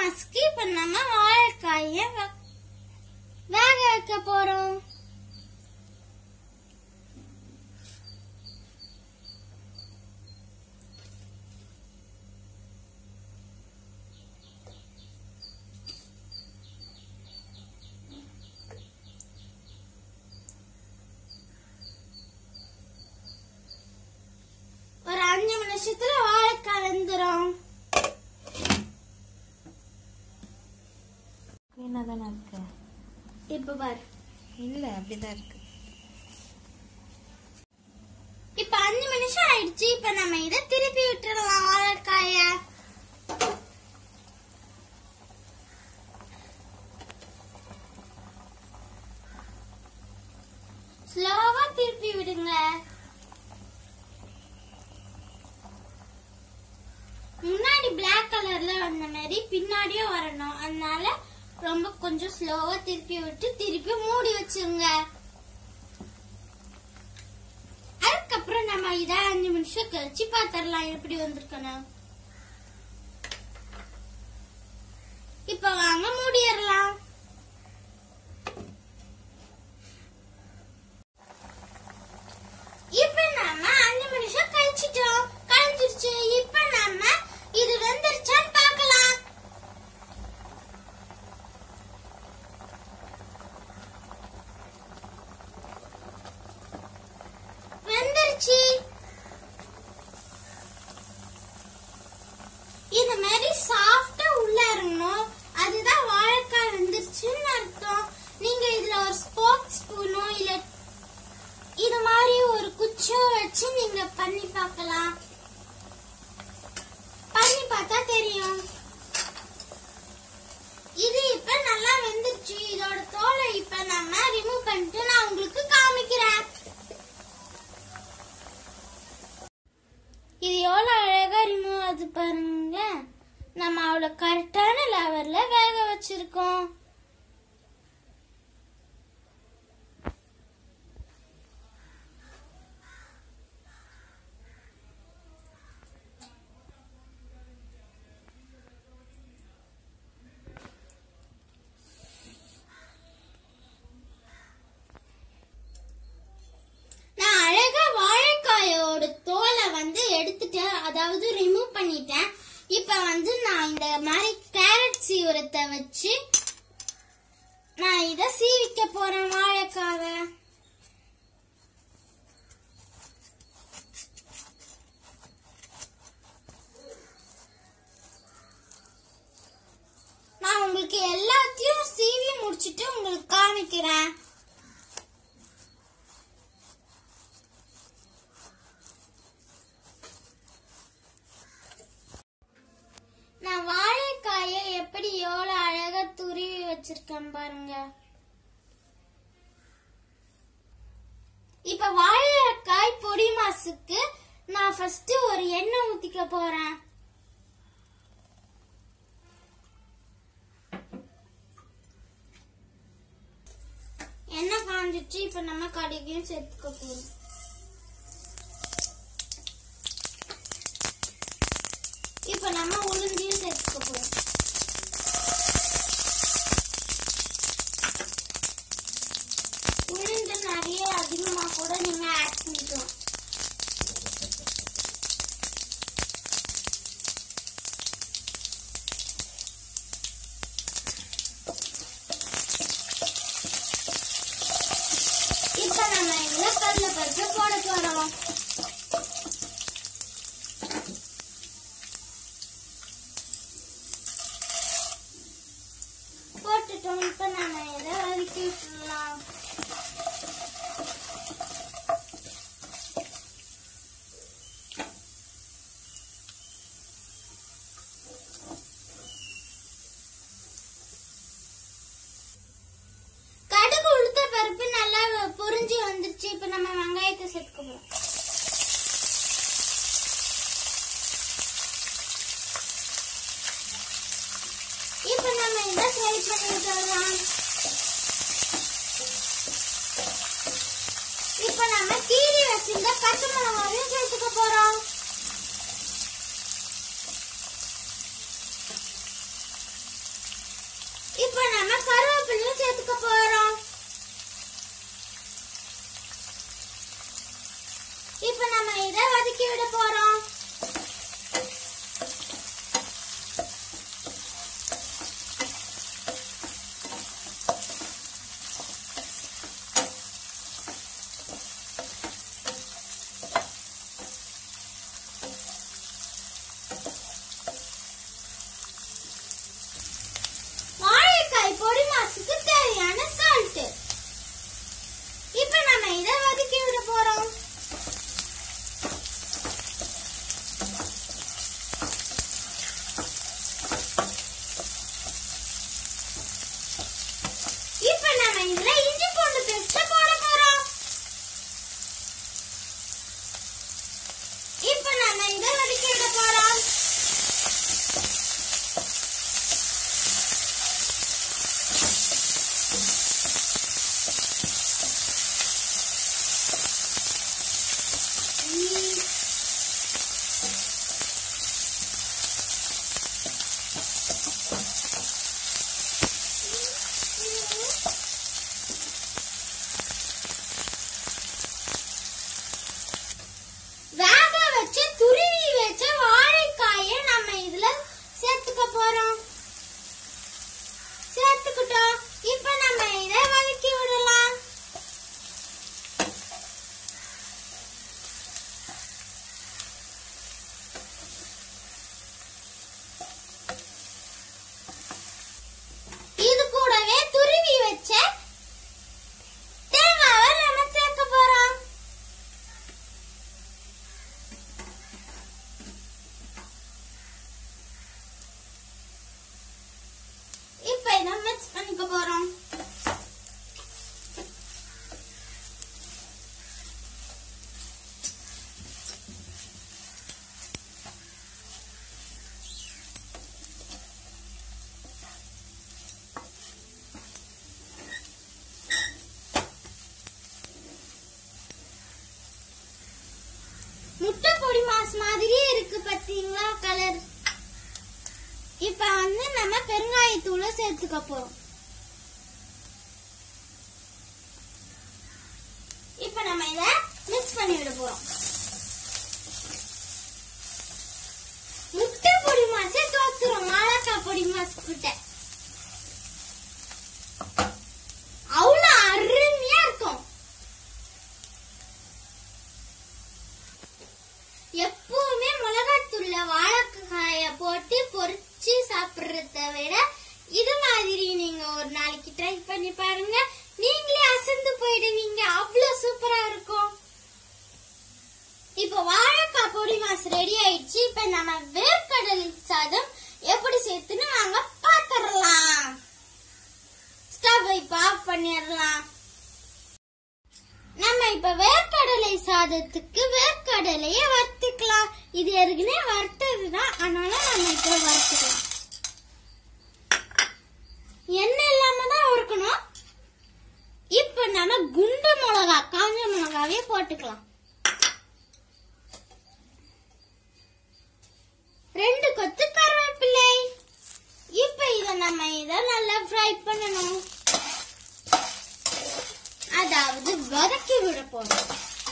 mask இப்ப நம்ம வாழைக்காய வ- வேக வைக்க போறோம் ஒரு அஞ்சு நிமிஷத்துல வாழைக்காய் வெந்துரும் வீணா தானே இருக்கு இப்ப பாரு இல்ல அப்படிதான் இருக்கு இப்ப அஞ்சு நிமிஷம் ஆயிடுச்சு இப்ப நம்ம இத திருப்பி விட்டுறலாம் வாழைக்காய ஸ்லோவா திருப்பி விடுங்க முன்னாடி பிளாக் கலர்ல வந்த மாதிரி பின்னாடியும் வரணும் அதனால ரொம்ப கொஞ்சம் ஸ்லோவா திருப்பி விட்டு திருப்பி மூடி வச்சிருங்க அதுக்கப்புறம் நம்ம இத அஞ்சு நிமிஷம் கழிச்சு பாத்திரலாம் எப்படி வந்திருக்கணும் இப்ப வாங்க மூடிடலாம் இப்ப நம்ம அஞ்சு நிமிஷம் கழிச்சிட்டோம் கழிஞ்சிருச்சு இப்ப நம்ம இது வெந்துருச்சான்னு பார்க்கலாம் வெந்துருச்சு இந்த மாதிரி சாஃப்டா உள்ள இறங்கணும் அதுதான் வாழைக்காய் வெந்துருச்சுன்னு அர்த்தம் நீங்க இதுல ஒரு ஸ்போக் ஸ்பூனோ இல்ல இது மாதிரி ஒரு குச்சியோ வச்சு நீங்க பண்ணி பார்க்கலாம் பண்ணி பார்த்தா தெரியும் இது இப்ப நல்லா வெந்துருச்சு இதோட தோலை இப்ப நம்ம ரிமூவ் பண்ணிட்டு நான் உங்களுக்கு காமிக்கிறேன் இது எவ்வளோ அழகா ரிமூவ் ஆகுது பாருங்க நம்ம அவ்வளோ கரெக்டான லெவல்ல வேக வச்சிருக்கோம் நான் அழகா வாழைக்காயோட தோலை வந்து எடுத்துட்டேன் அதாவது ரிமூவ் பண்ணிட்டேன் இப்ப வந்து நான் இந்த மாதிரி கேரட் சீவுரத்தை வச்சு நான் இத சீவிக்க போறேன் வாழைக்காவை நான் உங்களுக்கு எல்லாத்தையும் சீவி முடிச்சிட்டு உங்களுக்கு காமிக்கிறேன் நான் வாழைக்காயை எப்படி எவ்வளவு அழகா துருவி வச்சிருக்கேன் பாருங்க இப்ப வாழைக்காய் பொடி மாசுக்கு நான் ஃபர்ஸ்ட் ஒரு எண்ணெய் ஊத்திக்க போறேன் எண்ணெய் காஞ்சிச்சு இப்ப நம்ம கடுகையும் சேர்த்துக்க போறோம் இப்ப நம்ம உளுந்தையும் சேர்த்துக்க போறோம் உளுந்து நிறைய அதிகமா கூட நீங்க ஆட் பண்ணிக்கலாம் இப்ப நம்ம இதுல கடலை பருப்பு போட போறோம் போட்டுட்டோம் இப்ப நம்ம இதை வதக்கி விட்டுடலாம் கடுகு உளுத்த பருப்பு நல்லா பொரிஞ்சு வந்துருச்சு இப்ப நம்ம வெங்காயத்தை சேர்த்துக்க போறோம் இப்ப நம்ம இதை ஃப்ரை பண்ணி விட்டுறலாம் இப்ப நம்ம கீரி வச்சிருந்த பச்சை மிளகாவையும் சேர்த்துக்க போறோம் நம்ம பெருங்காயத்தூளை சேர்த்துக்க போறோம் இப்ப நம்ம இத மிக்ஸ் பண்ணி விட போறோம் முட்டை பொடி மாசே தோத்துரும் வாழைக்காய் பொடி மாசு கிட்ட அவ்வளவு அருமையா இருக்கும் எப்பவுமே மிளகாத்தூள்ல வாழைக்காய போட்டு பொரிச்சு சாப்பிடுறத விட இது மாதிரி நீங்க ஒரு நாளைக்கு ட்ரை பண்ணி பாருங்க நீங்களே அசந்து போயிடுவீங்க அவ்வளவு சூப்பரா இருக்கும் இப்போ வாழைக்காய் பொடி மாஸ் ரெடி ஆயிடுச்சு இப்ப நம்ம வேர்க்கடலை சாதம் எப்படி சேர்த்துன்னு வாங்க பாத்துடலாம் ஸ்டவ் இப்ப ஆஃப் பண்ணிடலாம் நம்ம இப்ப வேர்க்கடலை சாதத்துக்கு வேர்க்கடலைய வறுத்துக்கலாம் இது ஏற்கனவே வறுத்ததுதான் அதனால நம்ம இப்ப வறுத்துக்கலாம் எண்ணெய் இல்லாம தான் வறுக்கணும் இப்ப நம்ம குண்டு மிளகா காஞ்ச மிளகாவே போட்டுக்கலாம் ரெண்டு கொத்து கருவேப்பிலை இப்ப இத நம்ம இத நல்லா ஃப்ரை பண்ணணும் அதாவது வதக்கி விட போறோம்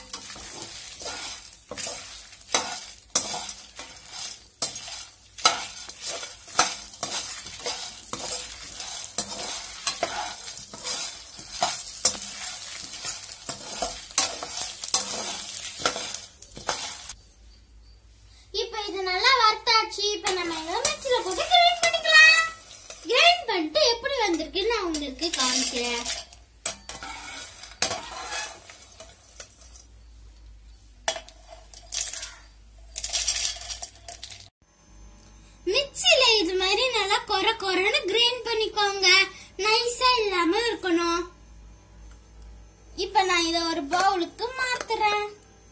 இப்ப இது நல்லா வறுத்தாச்சு இப்ப நம்ம இதை மிக்ஸில போட்டு கிரைண்ட் பண்ணிக்கலாம் கிரைண்ட் பண்ணிட்டு எப்படி வந்திருக்குன்னு நான் உங்களுக்கு காமிக்கிறேன் மிக்ஸில இது மாதிரி நல்லா கொர கொரன்னு கிரைண்ட் பண்ணிக்கோங்க நைஸா இல்லாம இருக்கணும் இப்ப நான் இத ஒரு பவுலுக்கு மாத்துறேன்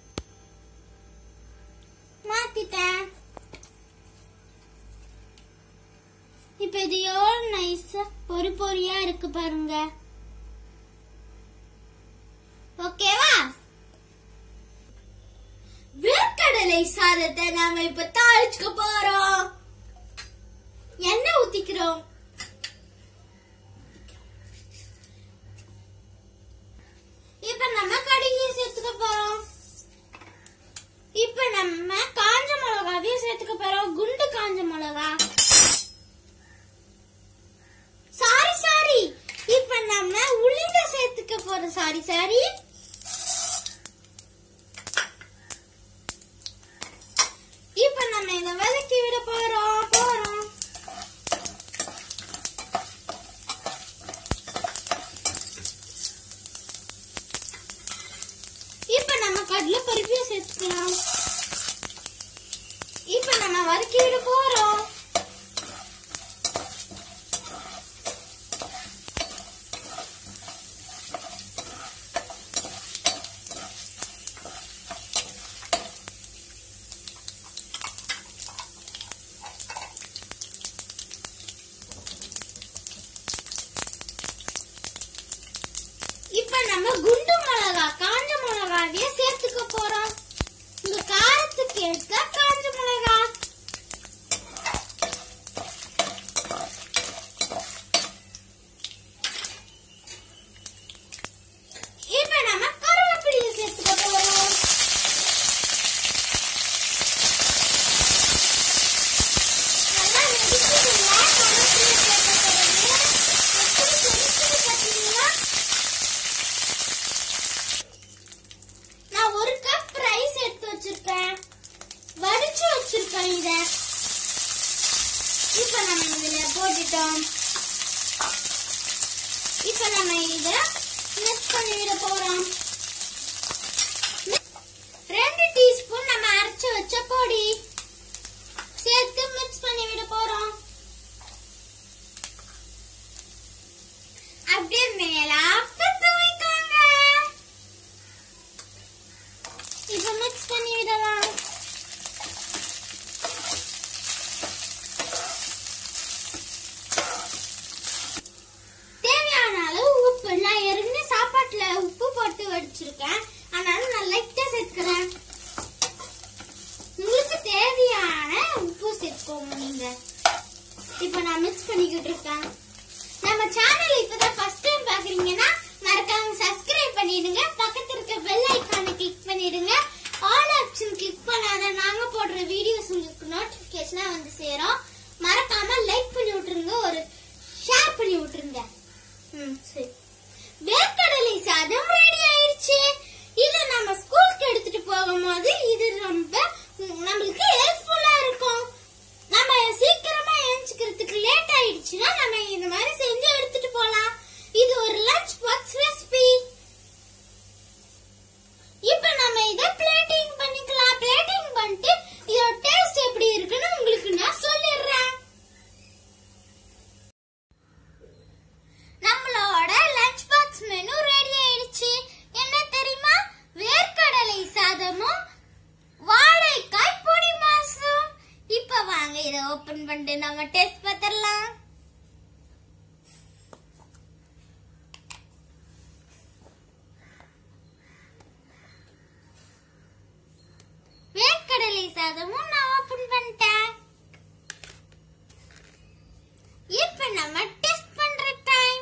மாத்திட்டேன் இப்ப இது எவ்வளவு நைஸா பொறி பொரியா இருக்கு பாருங்க ஓகேவா வேர்க்கடலை சாதத்தை நாம இப்ப தாளிச்சுக்க போறோம் எண்ணெய் ஊத்திக்கிறோம் இப்ப நம்ம கடுகு சேர்த்துக்க போறோம் இப்ப நம்ம காஞ்ச மிளகாவையும் சேர்த்துக்க போறோம் குண்டு காஞ்ச மிளகா சாரி சாரி இப்ப நம்ம உளுந்த சேர்த்துக்க போறோம் சாரி சாரி இப்ப நம்ம இத வதக்கி விட போறோம் போறோம் இப்ப நம்ம கடலை பருப்பியும் சேர்த்துக்கலாம் இப்ப நம்ம வதக்கி விட போறோம் இப்ப நம்ம குண்டு மிளகா காஞ்ச மிளகாவையே சேர்த்துக்க போறோம் உங்க காரத்துக்கு ஏற்ற காஞ்ச மிளகா இப்ப நம்ம கருவேப்பிலையை சேர்த்துக்க போறோம் நல்லா வெடிக்குதுல்ல கருவேப்பிலையை சேர்த்த பிறகு எப்படி கொதிக்குது பாத்தீங்களா நான் ஒரு கப் ரைஸ் எடுத்து வச்சிருக்கேன் வடிச்சு வச்சிருக்கேன் இத இப்ப நம்ம இதுல போட்டுட்டோம் இப்ப நம்ம இத மிக்ஸ் பண்ணி விட போறோம் ரெண்டு டீஸ்பூன் நம்ம அரைச்சு வச்ச பொடி சேர்த்து மிக்ஸ் பண்ணி விட போறோம் அப்படியே மேலாப்ப தூவிக்கோங்க இப்ப மிக்ஸ் பண்ணி விடலாம் தேவையான அளவு உப்பு நான் ஏற்கனவே சாப்பாட்டுல உப்பு போட்டு வடிச்சிருக்கேன் அதனால நான் லைட்டா சேர்க்கிறேன் உங்களுக்கு தேவை ஆயிடுச்சுன்னா நம்ம இந்த மாதிரி செஞ்சு எடுத்துட்டு போலாம் இது ஒரு லஞ்ச் பாக்ஸ் ரெசிபி இப்போ நம்ம இத பிளேட்டிங் பண்ணிக்கலாம் பிளேட்டிங் பண்ணிட்டு இதோட டேஸ்ட் எப்படி இருக்குன்னு உங்களுக்கு நான் சொல்லிடுறேன் நம்மளோட லஞ்ச் பாக்ஸ் மெனு ரெடி ஆயிடுச்சு என்ன தெரியுமா வேர்க்கடலை சாதமும் வாழைக்காய் பொடி மாசும் இப்ப வாங்க இத ஓபன் பண்ணிட்டு நம்ம டேஸ்ட் பார்த்திடலாம் வேர்க்கடலை சாதமும் நான் ஓபன் பண்ணிட்டேன் இப்ப நம்ம டெஸ்ட் பண்ற டைம்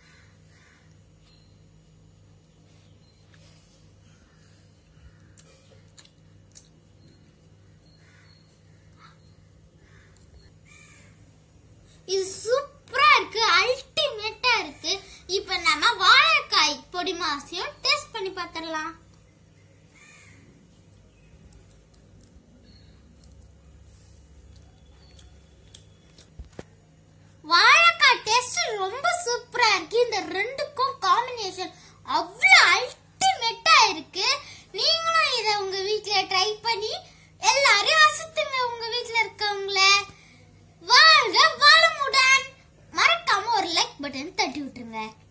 இது சூப்பரா இருக்கு அல்டிமேட்டா இருக்கு இப்ப நம்ம வாழைக்காய் பொடி மாசையும் டெஸ்ட் பண்ணி பார்த்திடலாம் வாழைக்காய் டேஸ்ட் ரொம்ப சூப்பரா இருக்கு இந்த ரெண்டுக்கும் காம்பினேஷன் அவ்வளவு அல்டிமேட்டா இருக்கு நீங்களும் இத உங்க வீட்ல ட்ரை பண்ணி எல்லாரையும் அசத்துங்க உங்க வீட்ல இருக்கவங்கள வாழ்க வளமுடன் மறக்காம ஒரு லைக் பட்டன் தட்டி விட்டுருங்க